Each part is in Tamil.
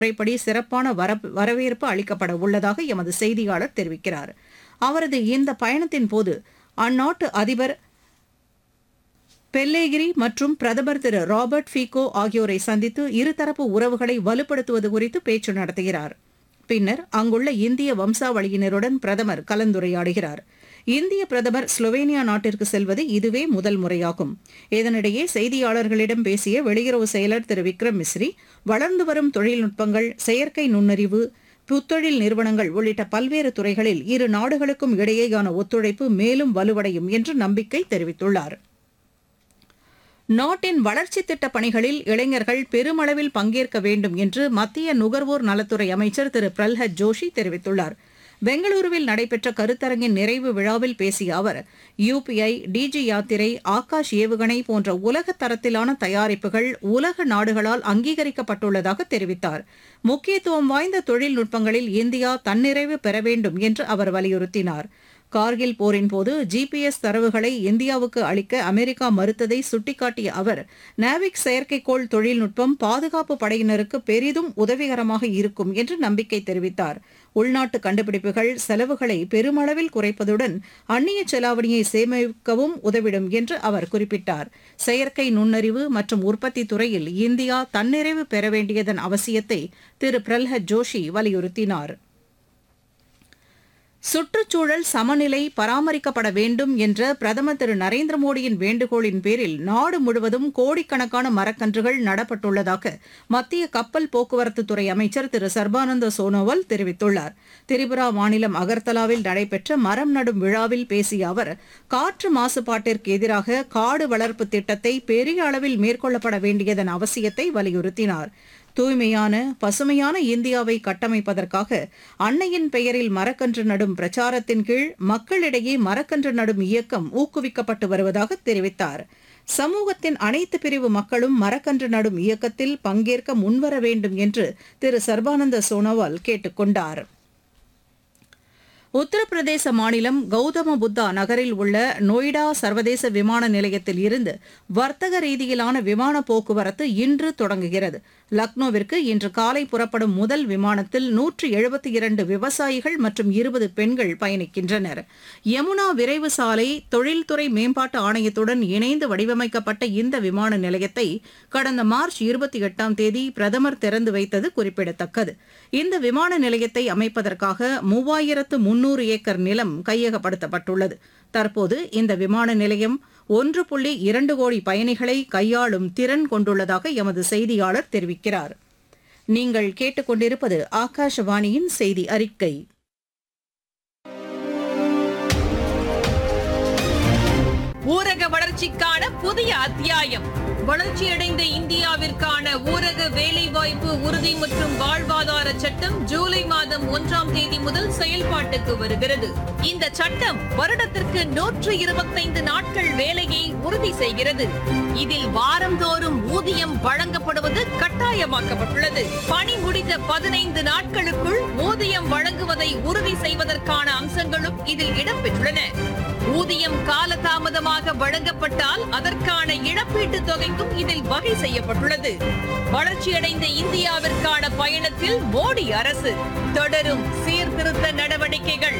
முறைப்படி சிறப்பான வரப்- வரவேற்பு அளிக்கப்பட உள்ளதாக எமது செய்தியாளர் தெரிவிக்கிறார் அவரது இந்த பயணத்தின் போது அந்நாட்டு அதிபர் பெல்லேகிரி மற்றும் பிரதமர் திரு ராபர்ட் ஃபீகோ ஆகியோரை சந்தித்து இருதரப்பு உறவுகளை வலுப்படுத்துவது குறித்து பேச்சு நடத்துகிறார் பின்னர் அங்குள்ள இந்திய வம்சாவளியினருடன் பிரதமர் கலந்துரையாடுகிறார் இந்திய பிரதமர் ஸ்லோவேனியா நாட்டிற்கு செல்வது இதுவே முதல் முறையாகும் இதனிடையே செய்தியாளர்களிடம் பேசிய வெளியுறவு செயலர் திரு விக்ரம் மிஸ்ரி வளர்ந்து வரும் தொழில்நுட்பங்கள் செயற்கை நுண்ணறிவு புத்தொழில் நிறுவனங்கள் உள்ளிட்ட பல்வேறு துறைகளில் இரு நாடுகளுக்கும் இடையேயான ஒத்துழைப்பு மேலும் வலுவடையும் என்று நம்பிக்கை தெரிவித்துள்ளார் நாட்டின் வளர்ச்சித் திட்டப் பணிகளில் இளைஞர்கள் பெருமளவில் பங்கேற்க வேண்டும் என்று மத்திய நுகர்வோர் நலத்துறை அமைச்சர் திரு பிரல்ஹத் ஜோஷி தெரிவித்துள்ளார் பெங்களூருவில் நடைபெற்ற கருத்தரங்கின் நிறைவு விழாவில் பேசிய அவர் யுபிஐ டிஜி யாத்திரை ஆகாஷ் ஏவுகணை போன்ற உலக தரத்திலான தயாரிப்புகள் உலக நாடுகளால் அங்கீகரிக்கப்பட்டுள்ளதாக தெரிவித்தார் முக்கியத்துவம் வாய்ந்த தொழில்நுட்பங்களில் இந்தியா தன்னிறைவு பெற வேண்டும் என்று அவர் வலியுறுத்தினார் கார்கில் போரின் போது ஜிபிஎஸ் தரவுகளை இந்தியாவுக்கு அளிக்க அமெரிக்கா மறுத்ததை சுட்டிக்காட்டிய அவர் நாவிக் செயற்கைக்கோள் தொழில்நுட்பம் பாதுகாப்பு படையினருக்கு பெரிதும் உதவிகரமாக இருக்கும் என்று நம்பிக்கை தெரிவித்தார் உள்நாட்டு கண்டுபிடிப்புகள் செலவுகளை பெருமளவில் குறைப்பதுடன் அந்நிய செலாவணியை சேமிக்கவும் உதவிடும் என்று அவர் குறிப்பிட்டார் செயற்கை நுண்ணறிவு மற்றும் உற்பத்தி துறையில் இந்தியா தன்னிறைவு பெற வேண்டியதன் அவசியத்தை திரு பிரல்ஹத் ஜோஷி வலியுறுத்தினார் சுற்றுச்சூழல் சமநிலை பராமரிக்கப்பட வேண்டும் என்ற பிரதமர் திரு நரேந்திர மோடியின் வேண்டுகோளின் பேரில் நாடு முழுவதும் கோடிக்கணக்கான மரக்கன்றுகள் நடப்பட்டுள்ளதாக மத்திய கப்பல் போக்குவரத்து துறை அமைச்சர் திரு சர்பானந்த சோனோவால் தெரிவித்துள்ளார் திரிபுரா மாநிலம் அகர்தலாவில் நடைபெற்ற மரம் நடும் விழாவில் பேசிய அவர் காற்று மாசுபாட்டிற்கு எதிராக காடு வளர்ப்பு திட்டத்தை பெரிய அளவில் மேற்கொள்ளப்பட வேண்டியதன் அவசியத்தை வலியுறுத்தினார் தூய்மையான பசுமையான இந்தியாவை கட்டமைப்பதற்காக அன்னையின் பெயரில் மரக்கன்று நடும் பிரச்சாரத்தின் கீழ் மக்களிடையே மரக்கன்று நடும் இயக்கம் ஊக்குவிக்கப்பட்டு வருவதாக தெரிவித்தார் சமூகத்தின் அனைத்து பிரிவு மக்களும் மரக்கன்று நடும் இயக்கத்தில் பங்கேற்க முன்வர வேண்டும் என்று திரு சர்பானந்த சோனோவால் கேட்டுக் கொண்டார் உத்தரப்பிரதேச மாநிலம் கௌதம புத்தா நகரில் உள்ள நொய்டா சர்வதேச விமான நிலையத்தில் இருந்து வர்த்தக ரீதியிலான விமான போக்குவரத்து இன்று தொடங்குகிறது லக்னோவிற்கு இன்று காலை புறப்படும் முதல் விமானத்தில் நூற்று எழுபத்தி இரண்டு விவசாயிகள் மற்றும் இருபது பெண்கள் பயணிக்கின்றனர் யமுனா விரைவு சாலை தொழில்துறை மேம்பாட்டு ஆணையத்துடன் இணைந்து வடிவமைக்கப்பட்ட இந்த விமான நிலையத்தை கடந்த மார்ச் இருபத்தி எட்டாம் தேதி பிரதமர் திறந்து வைத்தது குறிப்பிடத்தக்கது இந்த விமான நிலையத்தை அமைப்பதற்காக மூவாயிரத்து முன்னூறு ஏக்கர் நிலம் கையகப்படுத்தப்பட்டுள்ளது தற்போது இந்த விமான நிலையம் ஒன்று புள்ளி இரண்டு கோடி பயணிகளை கையாளும் திறன் கொண்டுள்ளதாக எமது செய்தியாளர் தெரிவிக்கிறார் நீங்கள் கேட்டுக்கொண்டிருப்பது ஆகாஷவாணியின் செய்தி அறிக்கை ஊரக வளர்ச்சிக்கான புதிய அத்தியாயம் வளர்ச்சியடைந்த இந்தியாவிற்கான ஊரக வேலைவாய்ப்பு உறுதி மற்றும் வாழ்வாதார சட்டம் ஜூலை மாதம் ஒன்றாம் தேதி முதல் செயல்பாட்டுக்கு வருகிறது இந்த சட்டம் வருடத்திற்கு நூற்று இருபத்தைந்து நாட்கள் வேலையை உறுதி செய்கிறது இதில் வாரந்தோறும் ஊதியம் வழங்கப்படுவது கட்டாயமாக்கப்பட்டுள்ளது பணி முடிந்த பதினைந்து நாட்களுக்குள் ஊதியம் வழங்குவதை உறுதி செய்வதற்கான அம்சங்களும் இதில் இடம்பெற்றுள்ளன ஊதியம் காலதாமதமாக வழங்கப்பட்டால் அதற்கான இழப்பீட்டுத் தொகைக்கும் இதில் வகை செய்யப்பட்டுள்ளது வளர்ச்சியடைந்த இந்தியாவிற்கான பயணத்தில் மோடி அரசு தொடரும் சீர்திருத்த நடவடிக்கைகள்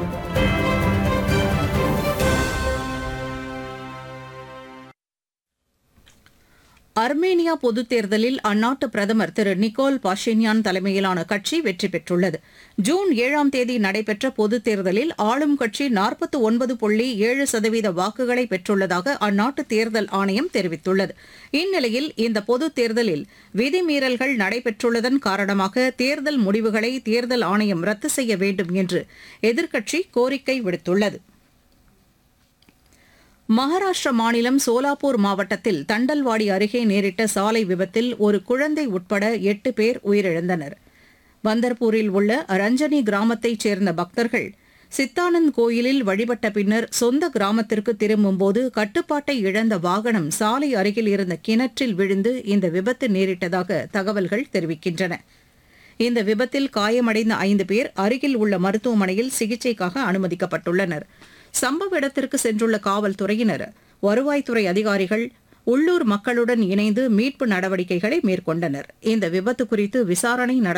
அர்மேனியா பொதுத் தேர்தலில் அந்நாட்டு பிரதமர் திரு நிக்கோல் பாஷின்யான் தலைமையிலான கட்சி வெற்றி பெற்றுள்ளது ஜூன் ஏழாம் தேதி நடைபெற்ற பொதுத் தேர்தலில் ஆளும் கட்சி நாற்பத்தி ஒன்பது புள்ளி ஏழு சதவீத வாக்குகளை பெற்றுள்ளதாக அந்நாட்டு தேர்தல் ஆணையம் தெரிவித்துள்ளது இந்நிலையில் இந்த பொதுத் தேர்தலில் விதிமீறல்கள் நடைபெற்றுள்ளதன் காரணமாக தேர்தல் முடிவுகளை தேர்தல் ஆணையம் ரத்து செய்ய வேண்டும் என்று எதிர்க்கட்சி கோரிக்கை விடுத்துள்ளது மகாராஷ்டிர மாநிலம் சோலாப்பூர் மாவட்டத்தில் தண்டல்வாடி அருகே நேரிட்ட சாலை விபத்தில் ஒரு குழந்தை உட்பட எட்டு பேர் உயிரிழந்தனர் பந்தர்பூரில் உள்ள ரஞ்சனி கிராமத்தைச் சேர்ந்த பக்தர்கள் சித்தானந்த் கோயிலில் வழிபட்ட பின்னர் சொந்த கிராமத்திற்கு திரும்பும்போது கட்டுப்பாட்டை இழந்த வாகனம் சாலை அருகில் இருந்த கிணற்றில் விழுந்து இந்த விபத்து நேரிட்டதாக தகவல்கள் தெரிவிக்கின்றன இந்த விபத்தில் காயமடைந்த ஐந்து பேர் அருகில் உள்ள மருத்துவமனையில் சிகிச்சைக்காக அனுமதிக்கப்பட்டுள்ளனர் சம்பவ இடத்திற்கு சென்றுள்ள காவல்துறையினர் வருவாய்த்துறை அதிகாரிகள் உள்ளூர் மக்களுடன் இணைந்து மீட்பு நடவடிக்கைகளை மேற்கொண்டனர் இந்த விபத்து குறித்து விசாரணை